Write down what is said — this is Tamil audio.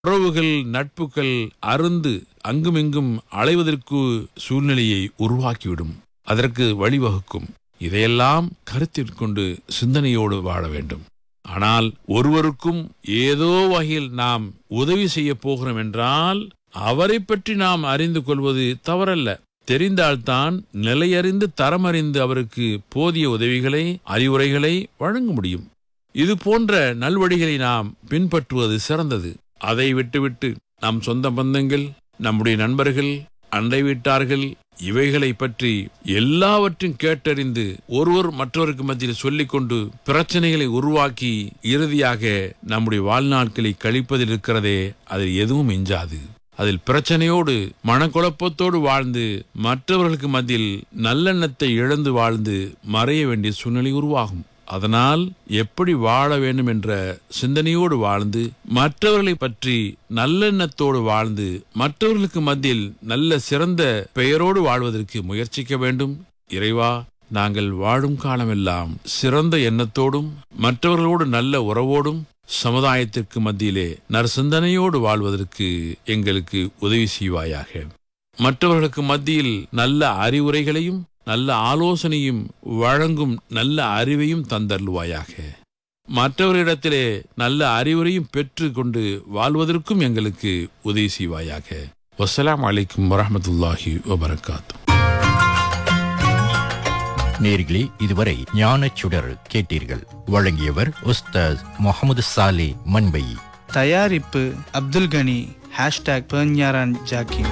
உறவுகள் நட்புகள் அருந்து அங்குமிங்கும் அலைவதற்கு சூழ்நிலையை உருவாக்கிவிடும் அதற்கு வழிவகுக்கும் இதையெல்லாம் கருத்தில் கொண்டு சிந்தனையோடு வாழ வேண்டும் ஆனால் ஒருவருக்கும் ஏதோ வகையில் நாம் உதவி செய்ய போகிறோம் என்றால் அவரை பற்றி நாம் அறிந்து கொள்வது தவறல்ல தெரிந்தால்தான் நிலையறிந்து தரமறிந்து அவருக்கு போதிய உதவிகளை அறிவுரைகளை வழங்க முடியும் இது போன்ற நல்வழிகளை நாம் பின்பற்றுவது சிறந்தது அதை விட்டுவிட்டு நம் சொந்த பந்தங்கள் நம்முடைய நண்பர்கள் அண்டை வீட்டார்கள் இவைகளை பற்றி எல்லாவற்றையும் கேட்டறிந்து ஒருவர் மற்றவருக்கு மத்தியில் சொல்லிக்கொண்டு பிரச்சனைகளை உருவாக்கி இறுதியாக நம்முடைய வாழ்நாட்களை கழிப்பதில் இருக்கிறதே அதில் எதுவும் எஞ்சாது அதில் பிரச்சனையோடு மனக்குழப்பத்தோடு வாழ்ந்து மற்றவர்களுக்கு மத்தியில் நல்லெண்ணத்தை இழந்து வாழ்ந்து மறைய வேண்டிய சூழ்நிலை உருவாகும் அதனால் எப்படி வாழ வேண்டும் என்ற சிந்தனையோடு வாழ்ந்து மற்றவர்களை பற்றி நல்லெண்ணத்தோடு வாழ்ந்து மற்றவர்களுக்கு மத்தியில் நல்ல சிறந்த பெயரோடு வாழ்வதற்கு முயற்சிக்க வேண்டும் இறைவா நாங்கள் வாழும் காலமெல்லாம் சிறந்த எண்ணத்தோடும் மற்றவர்களோடு நல்ல உறவோடும் சமுதாயத்திற்கு மத்தியிலே நற்சிந்தனையோடு வாழ்வதற்கு எங்களுக்கு உதவி செய்வாயாக மற்றவர்களுக்கு மத்தியில் நல்ல அறிவுரைகளையும் நல்ல ஆலோசனையும் வழங்கும் நல்ல அறிவையும் தந்தருள்வாயாக மற்றவரிடத்திலே நல்ல அறிவுரையும் பெற்று கொண்டு வாழ்வதற்கும் எங்களுக்கு உதவி செய்வாயாக வசலாம் அலைக்கும் வரமத்துல்லாஹி வபரகாத்து நேர்களே இதுவரை ஞானச் சுடர் கேட்டீர்கள் வழங்கியவர் உஸ்தாஸ் முகமது சாலே மண்பை தயாரிப்பு அப்துல் கனி ஹேஷ்டாக் பெர்ஞாரான் ஜாக்கின்